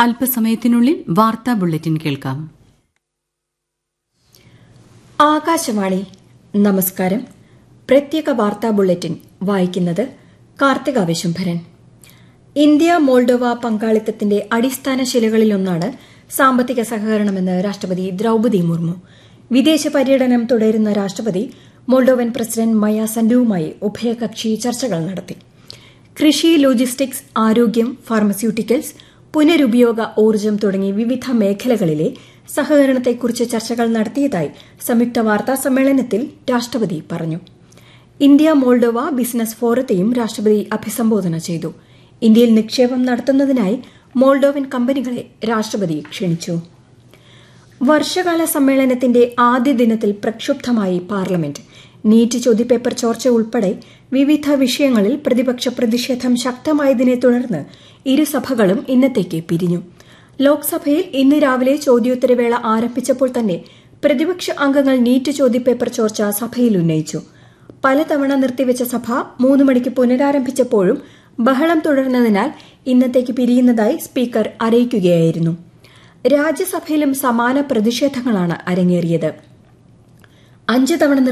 അല്പസമയത്തിനുള്ളിൽ വാർത്താ ബുള്ളറ്റിൻ കേൾക്കാം ആകാശവാണി നമസ്കാരം പ്രത്യേക വാർത്താ ബുള്ളറ്റിൻ വായിക്കുന്നത് കാർത്തിക വിശംഭരൻ ഇന്ത്യ മോൾഡോവ പങ്കാളിത്തത്തിന്റെ അടിസ്ഥാന ശിലകളിലൊന്നാണ് സാമ്പത്തിക സഹകരണമെന്ന് രാഷ്ട്രപതി ദ്രൌപതി മുർമു വിദേശ പര്യടനം തുടരുന്ന രാഷ്ട്രപതി മോൾഡോവൻ പ്രസിഡന്റ് മയ സൻഡുവുമായി ഉഭയകക്ഷി ചർച്ചകൾ നടത്തി കൃഷി ലോജിസ്റ്റിക്സ് ആരോഗ്യം ഫാർമസ്യൂട്ടിക്കൽസ് പുനരുപയോഗ ഊർജ്ജം തുടങ്ങി വിവിധ മേഖലകളിലെ സഹകരണത്തെക്കുറിച്ച് ചർച്ചകൾ നടത്തിയതായി സംയുക്ത വാർത്താ സമ്മേളനത്തിൽ രാഷ്ട്രപതി പറഞ്ഞു ഇന്ത്യ മോൾഡോവ ബിസിനസ് ഫോറത്തെയും രാഷ്ട്രപതി അഭിസംബോധന ചെയ്തു ഇന്ത്യയിൽ നിക്ഷേപം നടത്തുന്നതിനായി മോൾഡോവൻ കമ്പനികളെ രാഷ്ട്രപതി ക്ഷണിച്ചു വർഷകാല സമ്മേളനത്തിന്റെ ആദ്യ ദിനത്തിൽ പ്രക്ഷുബ്ധമായി പാർലമെന്റ് നീറ്റ് ചോദ്യപേപ്പർ ചോർച്ച ഉൾപ്പെടെ വിവിധ വിഷയങ്ങളിൽ പ്രതിപക്ഷ പ്രതിഷേധം ശക്തമായതിനെ തുടർന്ന് ഇരുസഭകളും ഇന്നത്തേക്ക് പിരിഞ്ഞു ലോക്സഭയിൽ ഇന്ന് രാവിലെ ചോദ്യോത്തരവേള ആരംഭിച്ചപ്പോൾ തന്നെ പ്രതിപക്ഷ അംഗങ്ങൾ നീറ്റ് ചോദ്യപേപ്പർ ചോർച്ച സഭയിൽ ഉന്നയിച്ചു പലതവണ നിർത്തിവെച്ച സഭ മൂന്ന് മണിക്ക് പുനരാരംഭിച്ചപ്പോഴും ബഹളം തുടർന്നതിനാൽ ഇന്നത്തേക്ക് പിരിയുന്നതായി സ്പീക്കർ അറിയിക്കുകയായിരുന്നു രാജ്യസഭയിലും സമാന പ്രതിഷേധങ്ങളാണ് അരങ്ങേറിയത് അഞ്ച് തവണ